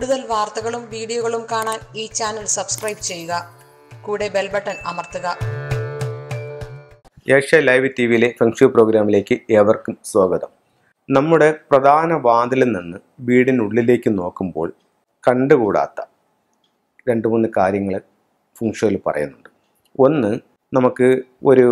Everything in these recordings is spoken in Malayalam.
കൂടുതൽ വാർത്തകളും വീഡിയോകളും കാണാൻ ഈ ചാനൽ സബ്സ്ക്രൈബ് ചെയ്യുക കൂടെ ബെൽ ബട്ടൺ അമർത്തുക ഏഷ്യ ലൈവ് ടി വിയിലെ ഫെങ്ഷു പ്രോഗ്രാമിലേക്ക് ഏവർക്കും സ്വാഗതം നമ്മുടെ പ്രധാന വാതിലിൽ നിന്ന് വീടിനുള്ളിലേക്ക് നോക്കുമ്പോൾ കണ്ടുകൂടാത്ത രണ്ട് മൂന്ന് കാര്യങ്ങൾ ഫുങ്ഷോയിൽ പറയുന്നുണ്ട് ഒന്ന് നമുക്ക് ഒരു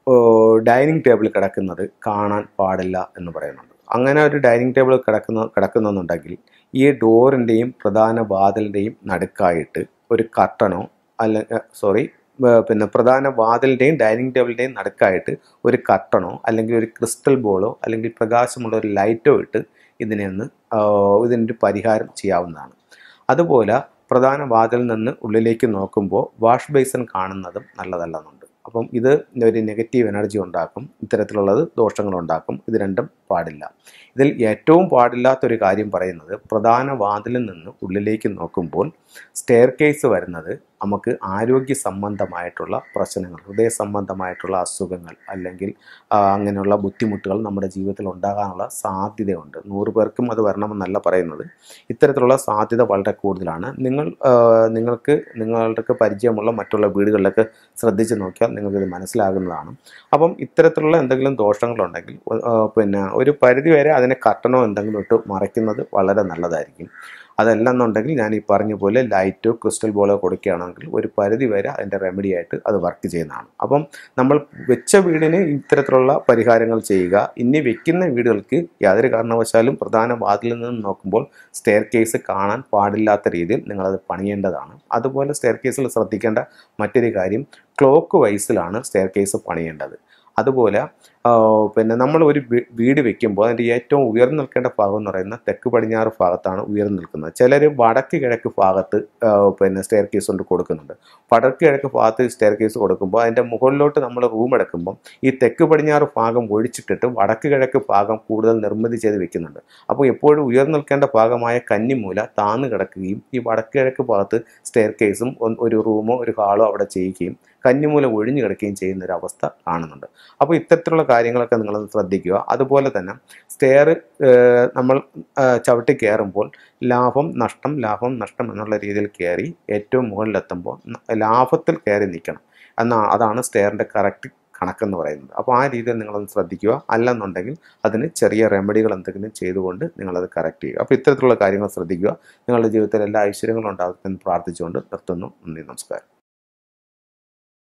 ഡൈനിങ് ടേബിൾ കിടക്കുന്നത് കാണാൻ പാടില്ല എന്ന് പറയുന്നുണ്ട് അങ്ങനെ ഒരു ഡൈനിങ് ടേബിൾ കിടക്കുന്ന കിടക്കുന്നുണ്ടെങ്കിൽ ഈ ഡോറിൻ്റെയും പ്രധാന വാതിലിൻ്റെയും നടുക്കായിട്ട് ഒരു കർട്ടനോ അല്ല സോറി പിന്നെ പ്രധാന വാതിലിൻ്റെയും ഡൈനിങ് ടേബിളിൻ്റെയും നടുക്കായിട്ട് ഒരു കർട്ടണോ അല്ലെങ്കിൽ ഒരു ക്രിസ്റ്റൽ ബോളോ അല്ലെങ്കിൽ പ്രകാശമുള്ള ഒരു ലൈറ്റോ ഇട്ട് ഇതിനെ ഒന്ന് ഇതിൻ്റെ പരിഹാരം ചെയ്യാവുന്നതാണ് അതുപോലെ പ്രധാന വാതിലിൽ നിന്ന് ഉള്ളിലേക്ക് നോക്കുമ്പോൾ വാഷ് ബേസിൻ കാണുന്നതും നല്ലതല്ലെന്നുണ്ട് അപ്പം ഇത് ഒരു നെഗറ്റീവ് എനർജി ഉണ്ടാക്കും ഇത്തരത്തിലുള്ളത് ദോഷങ്ങളുണ്ടാക്കും ഇത് രണ്ടും പാടില്ല ഇതിൽ ഏറ്റവും പാടില്ലാത്തൊരു കാര്യം പറയുന്നത് പ്രധാന വാതിലിൽ നിന്ന് ഉള്ളിലേക്ക് നോക്കുമ്പോൾ സ്റ്റെയർ കേസ് വരുന്നത് നമുക്ക് ആരോഗ്യ സംബന്ധമായിട്ടുള്ള പ്രശ്നങ്ങൾ ഹൃദയ സംബന്ധമായിട്ടുള്ള അസുഖങ്ങൾ അല്ലെങ്കിൽ അങ്ങനെയുള്ള ബുദ്ധിമുട്ടുകൾ നമ്മുടെ ജീവിതത്തിൽ ഉണ്ടാകാനുള്ള സാധ്യതയുണ്ട് നൂറ് പേർക്കും അത് വരണമെന്നല്ല പറയുന്നത് ഇത്തരത്തിലുള്ള സാധ്യത വളരെ കൂടുതലാണ് നിങ്ങൾ നിങ്ങൾക്ക് നിങ്ങൾക്ക് പരിചയമുള്ള മറ്റുള്ള വീടുകളിലൊക്കെ ശ്രദ്ധിച്ച് നോക്കിയാൽ നിങ്ങൾക്കിത് മനസ്സിലാകുന്നതാണ് അപ്പം ഇത്തരത്തിലുള്ള എന്തെങ്കിലും ദോഷങ്ങളുണ്ടെങ്കിൽ പിന്നെ ഒരു പരിധി വരെ അതിനെ കട്ടണോ എന്തെങ്കിലും ഇട്ട് മറയ്ക്കുന്നത് വളരെ നല്ലതായിരിക്കും അതല്ലെന്നുണ്ടെങ്കിൽ ഞാൻ ഈ പറഞ്ഞ പോലെ ലൈറ്റോ ക്രിസ്റ്റൽ ബോളോ കൊടുക്കുകയാണെങ്കിൽ ഒരു പരിധി വരെ അതിൻ്റെ റെമഡി ആയിട്ട് അത് വർക്ക് ചെയ്യുന്നതാണ് അപ്പം നമ്മൾ വെച്ച വീടിന് ഇത്തരത്തിലുള്ള പരിഹാരങ്ങൾ ചെയ്യുക ഇനി വെക്കുന്ന വീടുകൾക്ക് യാതൊരു കാരണവശാലും പ്രധാന വാതിലിൽ നിന്ന് നോക്കുമ്പോൾ സ്റ്റെയർ കേസ് കാണാൻ പാടില്ലാത്ത രീതിയിൽ നിങ്ങളത് പണിയേണ്ടതാണ് അതുപോലെ സ്റ്റെയർ കേസിൽ ശ്രദ്ധിക്കേണ്ട മറ്റൊരു കാര്യം ക്ലോക്ക് വൈസിലാണ് സ്റ്റെയർ കേസ് പണിയേണ്ടത് അതുപോലെ പിന്നെ നമ്മൾ ഒരു വീട് വെക്കുമ്പോൾ അതിൻ്റെ ഏറ്റവും ഉയർന്നു നിൽക്കേണ്ട ഭാഗം എന്ന് പറയുന്നത് തെക്ക് പടിഞ്ഞാറ് ഭാഗത്താണ് ഉയർന്നു നിൽക്കുന്നത് ചിലർ വടക്ക് കിഴക്ക് ഭാഗത്ത് പിന്നെ സ്റ്റെയർ കേസ് കൊണ്ട് കൊടുക്കുന്നുണ്ട് വടക്ക് കിഴക്ക് ഭാഗത്ത് സ്റ്റെയർ കേസ് കൊടുക്കുമ്പോൾ അതിൻ്റെ മുകളിലോട്ട് നമ്മൾ റൂം എടുക്കുമ്പോൾ ഈ തെക്ക് പടിഞ്ഞാറ് ഭാഗം ഒഴിച്ചിട്ടിട്ട് വടക്ക് കിഴക്ക് ഭാഗം കൂടുതൽ നിർമ്മിതി ചെയ്ത് വെക്കുന്നുണ്ട് അപ്പോൾ എപ്പോഴും ഉയർന്നു നിൽക്കേണ്ട ഭാഗമായ കന്നിമൂല താന്നു കിടക്കുകയും ഈ വടക്ക് കിഴക്ക് ഭാഗത്ത് സ്റ്റെയർ കേസും ഒരു റൂമോ ഒരു ഹാളോ അവിടെ ചെയ്യുകയും കന്നിമൂല ഒഴിഞ്ഞു കിടക്കുകയും ചെയ്യുന്ന ഒരു അവസ്ഥ കാണുന്നുണ്ട് അപ്പോൾ ഇത്തരത്തിലുള്ള കാര്യങ്ങളൊക്കെ നിങ്ങളൊന്ന് ശ്രദ്ധിക്കുക അതുപോലെ തന്നെ സ്റ്റെയർ നമ്മൾ ചവിട്ടി കയറുമ്പോൾ ലാഭം നഷ്ടം ലാഭം നഷ്ടം എന്നുള്ള രീതിയിൽ കയറി ഏറ്റവും മുകളിലെത്തുമ്പോൾ ലാഭത്തിൽ കയറി നിൽക്കണം എന്നാൽ അതാണ് സ്റ്റെയറിൻ്റെ കറക്റ്റ് കണക്കെന്ന് പറയുന്നത് അപ്പോൾ ആ രീതിയിൽ നിങ്ങളൊന്ന് ശ്രദ്ധിക്കുക അല്ലെന്നുണ്ടെങ്കിൽ അതിന് ചെറിയ റെമഡികൾ എന്തെങ്കിലും ചെയ്തുകൊണ്ട് നിങ്ങളത് കറക്റ്റ് ചെയ്യുക അപ്പോൾ ഇത്തരത്തിലുള്ള കാര്യങ്ങൾ ശ്രദ്ധിക്കുക നിങ്ങളുടെ ജീവിതത്തിൽ എല്ലാ ഐശ്വര്യങ്ങളും ഉണ്ടാകുമെന്ന് പ്രാർത്ഥിച്ചുകൊണ്ട് നിർത്തുന്നു നന്ദി നമസ്കാരം